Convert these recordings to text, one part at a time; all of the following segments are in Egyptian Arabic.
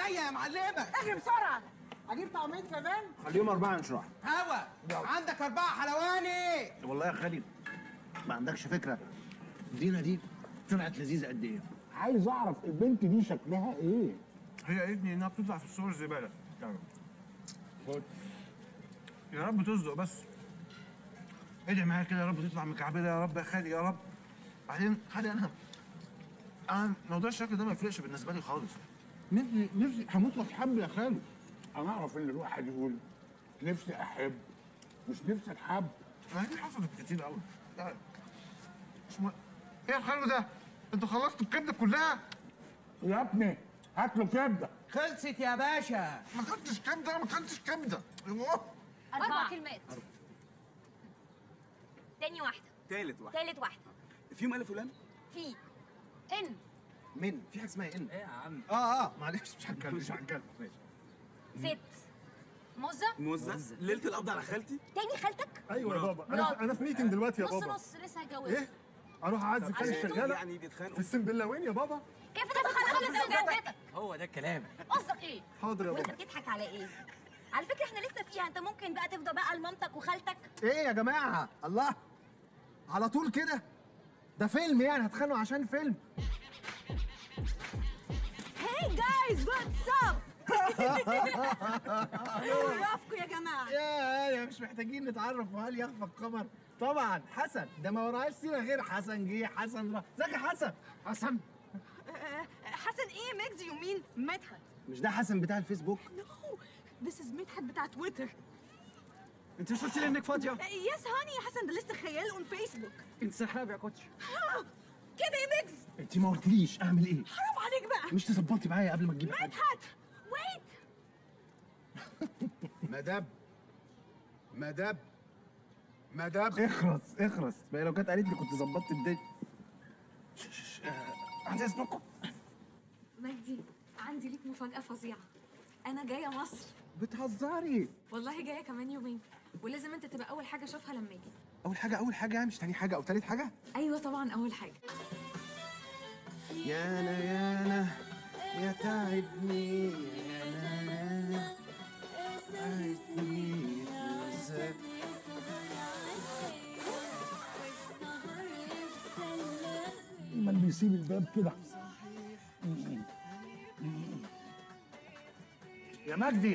عينيا يا معلمه اجري بسرعه اجيب طعمين كمان خليهم أربعة نشرح هوا عندك اربعه حلواني والله يا خالد ما عندكش فكرة دينا دي طلعت لذيذة قد إيه عايز اعرف البنت دي شكلها ايه هي قالتني إنها بتطلع في الصور زبالة يعني خد. يا رب تصدق بس ادعي معايا كده يا رب تطلع مكعبلة يا رب يا خالي يا رب بعدين خالي أنا أنا موضوع الشكل ده ما يفرقش بالنسبة لي خالص نفسي نفسي هموت واتحب يا خالد انا اعرف ان الواحد يقول نفسي احب مش نفسي اتحب ما دي حصلت كتير قوي يعني مش م... ايه الحلو ده؟ انتوا خلصتوا الكبده كلها؟ يا ابني هات له كبده خلصت يا باشا ما خدتش كبده انا ما خدتش كبده ايوه أربع كلمات تاني واحدة تالت واحد تالت واحدة فيهم الف ولام في إن من في حاجه اسمها ان ايه يا عم اه اه معلش مش هتكلم مش هتكلم ماشي ست موزة موزة ليله القبض على خالتي تاني خالتك ايوه يا بابا برافو. انا انا في ميتنج دلوقتي يا نص بابا نص لسه هتجوز ايه اروح اعزل تاني عشان الشغاله يعني في بيتخانقوا السنبله وين يا بابا كيف تتخلى زوجتك هو ده الكلام قصدك ايه حاضر يا وانت بابا بتضحك على ايه على فكرة احنا لسه فيها انت ممكن بقى تفضى بقى لمامتك وخالتك ايه يا جماعه الله على طول كده ده فيلم يعني هتخانقوا عشان فيلم هاي جايز واتس اب رافقوا يا جماعه يا يا مش محتاجين نتعرف وهل يخفى القمر طبعا حسن ده ما وراهاش سيره غير حسن جه حسن راح ازيك يا حسن حسن حسن ايه ميكس يو مين مدحت مش ده حسن بتاع الفيسبوك نو ذس از مدحت بتاع تويتر انت مش قلت لي انك فاضيه يس هاني يا حسن ده لسه خيال اون فيسبوك انسحاب يا كوتش كده يا ميكس انت ما قلتليش اعمل ايه حرام عليك بقى مش تظبطي معايا قبل ما تجيبي حد مدحت ويت مداب مداب مداب اخرس اخرس ما هي لو كانت قالت لي كنت ظبطت الدنيا ش- ش- ش- آه، عايز اذنكم مجدي عندي ليك مفاجأة فظيعة أنا جاية مصر بتهزري والله جاية كمان يومين ولازم أنت تبقى أول حاجة أشوفها لما أجي اول حاجه اول حاجه يعني مش تاني حاجه او تالت حاجه أيوة طبعا أول حاجة يانا يانا يا تعبني يانا يانا تعبني الوزاق. من بيسيب الباب كده يا مجدي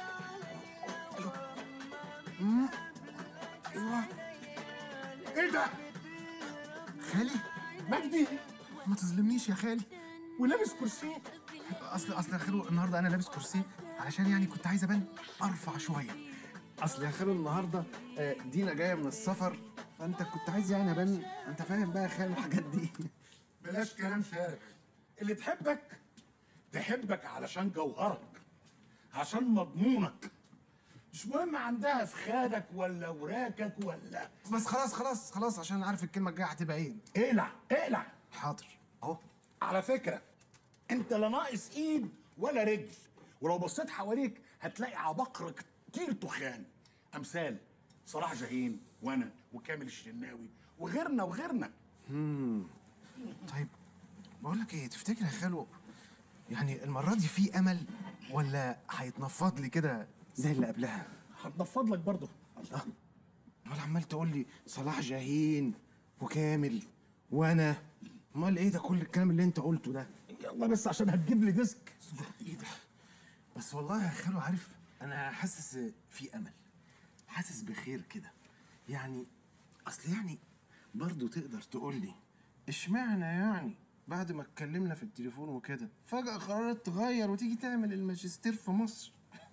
ايه ده خالي مجدي ما تظلمنيش يا خالي ولابس كرسي اصل اصل يا خالو النهارده انا لابس كرسي علشان يعني كنت عايز ابان ارفع شويه اصل يا خالو النهارده آه، دينا جايه من السفر فانت كنت عايز يعني ابان انت فاهم بقى يا خالو الحاجات دي بلاش كلام فارغ اللي تحبك تحبك علشان جوهرك عشان مضمونك مش مهم عندها فخادك ولا وراكك ولا بس خلاص خلاص خلاص عشان عارف الكلمه الجايه هتبقى ايه اقلع اقلع حاضر اهو على فكرة انت لا ناقص ايد ولا رجل ولو بصيت حواليك هتلاقي عباقرة كتير تخان امثال صلاح جاهين وانا وكامل الشناوي وغيرنا وغيرنا طيب بقول لك ايه تفتكر يا خالو يعني المره دي في امل ولا هيتنفض لي كده زي اللي قبلها هتنفض لك برضه الله امال عمال تقول لي صلاح جاهين وكامل وانا امال ايه ده كل الكلام اللي انت قلته ده يلا بس عشان هتجيب لي ديسك ايه ده بس والله يا خالو عارف انا حاسس في امل حاسس بخير كده يعني اصل يعني برضو تقدر تقول لي اشمعنى يعني بعد ما اتكلمنا في التليفون وكده فجأة قررت تغير وتيجي تعمل الماجستير في مصر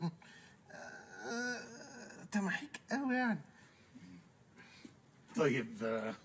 آه، تمحيك قوي يعني طيب آه،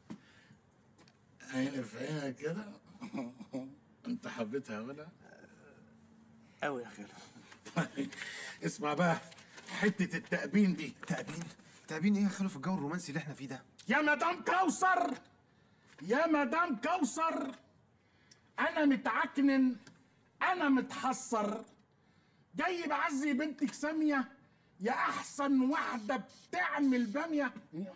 عيني في عينك كده انت حبيتها ولا قوي يا خالو اسمع بقى حتة التأبين دي تأبين تأبين ايه يا خالو في الجو الرومانسي اللي احنا فيه ده يا مدام كوثر يا مدام كوثر انا متعكنن انا متحسر جاي بعزي بنتك ساميه يا احسن واحده بتعمل باميه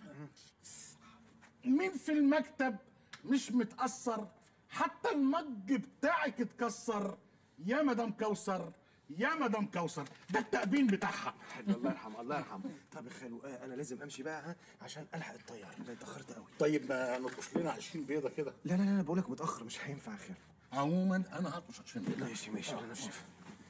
مين في المكتب مش متاثر حتى المج بتاعك اتكسر يا مدام كوثر يا مدام كوثر ده التأبين بتاعها الله يرحمه الله يرحمه طب يا خالو آه انا لازم امشي بقى ها عشان الحق الطياره انا اتاخرت قوي طيب ما نطقش لنا 20 بيضه كده لا لا لا بقول لك متاخر مش هينفع يا خالو عموما انا هطقش 20 بيضه ماشي ماشي انا شايف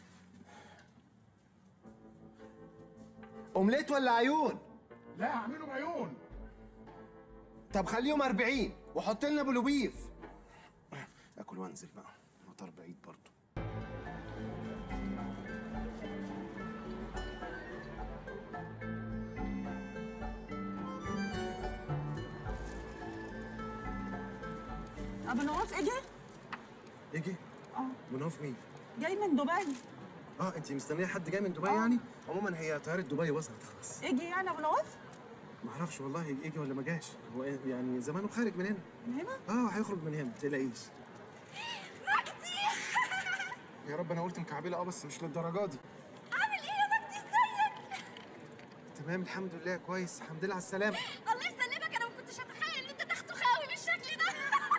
اومليت ولا عيون لا اعملوا بعيون طب خليهم 40 وحط لنا بلوبيف اكل وانزل بقى المطار بعيد برضه ابو نواف اجي يجي اه منوف مين جاي من دبي اه انت مستنيه حد جاي من دبي يعني عموما هي طياره دبي وصلت خلاص اجي يعني ابو نواف ما اعرفش والله يجي ولا ما جاش هو إيه يعني زمانه خارج من هنا من هنا اه هيخرج من هنا ما تقلقيش يا رب انا قلت مكعبله اه بس مش للدرجه دي عامل ايه يا مجدي ازيك تمام الحمد لله كويس الحمد لله على السلامه الله يسلمك انا ما كنتش اتخيل ان انت تاخده خاوي بالشكل ده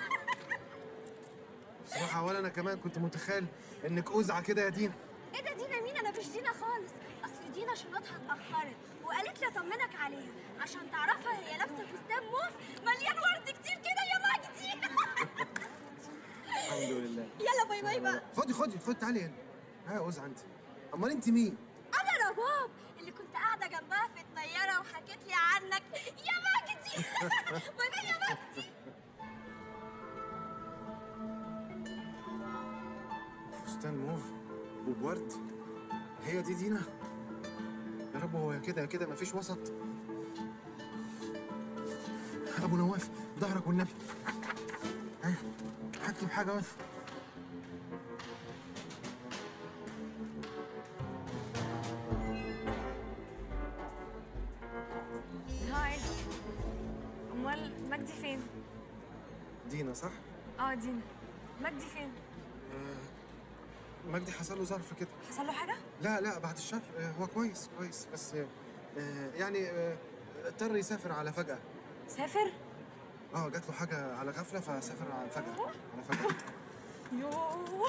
بصراحه ولا انا كمان كنت متخيل انك اوزعه كده يا دينا ايه ده دينا مين انا مش دينا خالص اصل دينا شنطها اتاخرت وقالت لي اطمنك عليها عشان تعرفها هي لابسه فستان موف مليان ورد كتير كده يا مجدي الحمد لله يلا باي باي بقى خدي خدي خدي تعالي هنا ها يا اوزعه انت امال انت مين انا رباب اللي كنت قاعده جنبها في الطياره وحكيت لي عنك يا مجدي باي باي يا مجدي فستان موف وبورد هي دي دينا يا رب هو يا كده يا كده مفيش وسط ابو نواف ظهرك والنبي ها حكي بحاجه بس هاي امال مجدي فين دينا صح اه دينا مجدي فين مجدي حصل له ظرف كده حصل له حاجه لا لا بعد الشر آه، هو كويس كويس بس آه، آه، يعني آه، اضطر يسافر على فجأة سافر اه جات له حاجة على غفلة فسافر على فجأة على فجأة يوه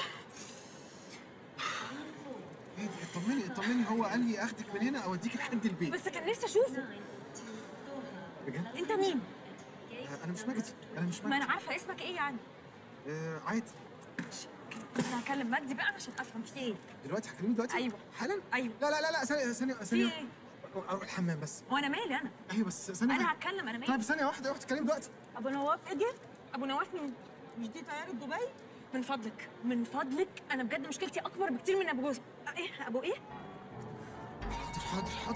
ايه دي اطمني اطمني هو قال لي اخدك من هنا اوديك لحد البيت بس كان نفسي اشوفه بجد انت مين آه، انا مش مجدي انا مش ما مجدي انا عارفه اسمك ايه يعني آه عادي انا هكلم مجدي بقى عشان افهم في ايه دلوقتي هتكلمي دلوقتي أيوة. حالا ايوه لا لا لا لا ثانية ثانية في ثانية ايه اروح الحمام بس وانا مالي انا ايوه بس ثانية انا واحدة. هتكلم انا طيب مالي ثانية واحدة روح تتكلمي دلوقتي ابو نواف اجي ابو نواف مين مش دي طياره دبي من فضلك من فضلك انا بجد مشكلتي اكبر بكتير من ابو جوز ايه ابو ايه حاضر حاضر حاضر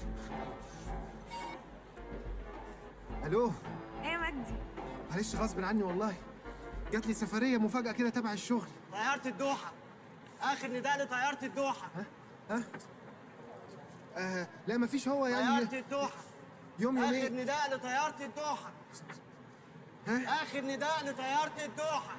الو ايه يا مجدي معلش غصب عني والله جات لي سفرية مفاجأة كده تبع الشغل طيارة الدوحة آخر نداء لطيارة الدوحة ها؟ آه لا مفيش هو يعني طيارة الدوحة يوم آخر يومين نداء لطيارة الدوحة ها آخر نداء لطيارة الدوحة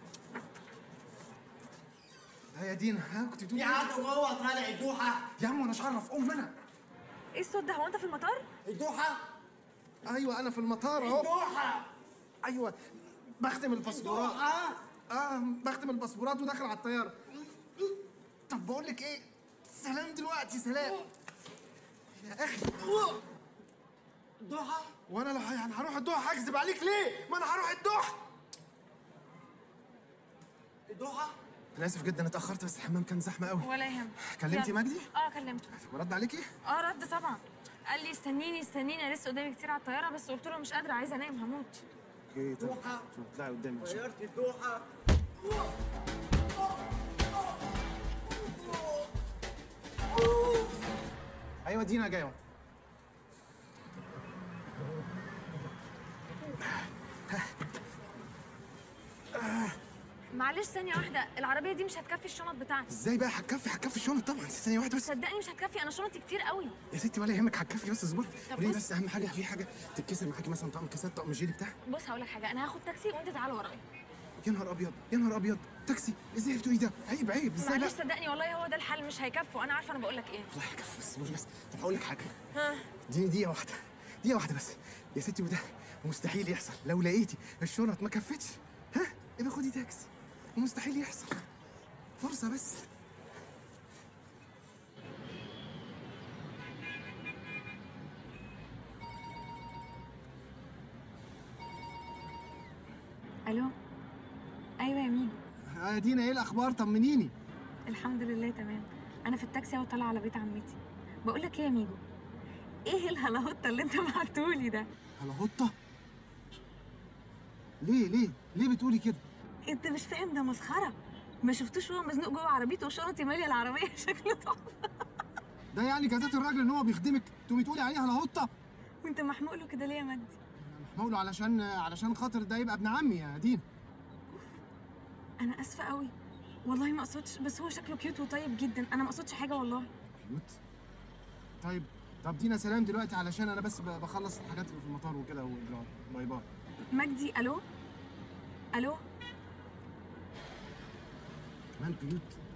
ها يا دينا ها كنت بتقولي في إيه؟ حد جوه طالع الدوحة يا عم وانا مش عارف قوم انا ايه الصوت ده هو انت في المطار الدوحة ايوه انا في المطار اهو الدوحة ايوه بختم الباسبورات الدوحة اه بختم الباسبورات وداخل على الطياره طب بقول لك ايه سلام دلوقتي سلام يا اخي الدوحة وانا لو يعني هروح الدوحه هكذب عليك ليه ما انا هروح الدوحه الدوحة انا اسف جدا اتاخرت بس الحمام كان زحمه قوي ولا يهمك كلمتي يلا. مجدي اه كلمته رد عليكي اه رد طبعا قال لي استنيني استنيني انا لسه قدامي كتير على الطياره بس قلت له مش قادره عايزه انام هموت اوكي طب دوحة. اطلعي قدامي عشان طيارة الدوحة ايوه دينا جايه معلش ثانيه واحده العربيه دي مش هتكفي الشنط بتاعتي ازاي بقى هتكفي هتكفي الشنط طبعا ثانيه واحده بس صدقني مش هتكفي انا شنطي كتير قوي يا ستي ولا يهمك هتكفي بس اصبري طب قولي لي بص. بس اهم حاجه في حاجه تتكسر معاكي مثلا طقم كاسات طقم جيلي بتاع بص هقول لك حاجه انا هاخد تاكسي وانت تعالى ورايا يا نهار ابيض يا نهار ابيض تاكسي ازاي بتقولي ده عيب عيب ازاي معلش بقى صدقني والله هو ده الحل مش هيكفوا انا عارفه انا بقول لك ايه والله هيكفي بس اصبري بس طب هقول لك حاجه ها اديني دقيقه واحده دقيقه واحده بس يا ستي وده مستحيل يحصل لو لقيتي الشنط ما كفتش ها يبقى خدي تاكسي ومستحيل يحصل فرصه بس الو ايوه يا ميجو يا دينا ايه الاخبار طمنيني الحمد لله تمام انا في التاكسي وطالعه على بيت عمتي بقول لك ايه يا ميجو ايه الهلاهوطه اللي انت بعتهولي ده على هطه ليه ليه ليه بتقولي كده انت مش فاهم ده مسخره ما شفتوش وهو مزنوق جوه عربيته وشنطي ماليه العربيه شكله تحفه ده يعني جازات الراجل ان هو بيخدمك تقومي تقولي عليه على هطه وانت محموق له كده ليه يا مجدي محمول له علشان علشان خاطر ده يبقى ابن عمي يا دينا انا اسفه قوي والله ما اقصدش بس هو شكله كيوت وطيب جدا انا ما اقصدش حاجه والله كيوت طيب طب دينا سلام دلوقتي علشان انا بس ب- بخلص الحاجات اللي في المطار وكده واجراءات باي باي مجدي الو الو كمان كيوت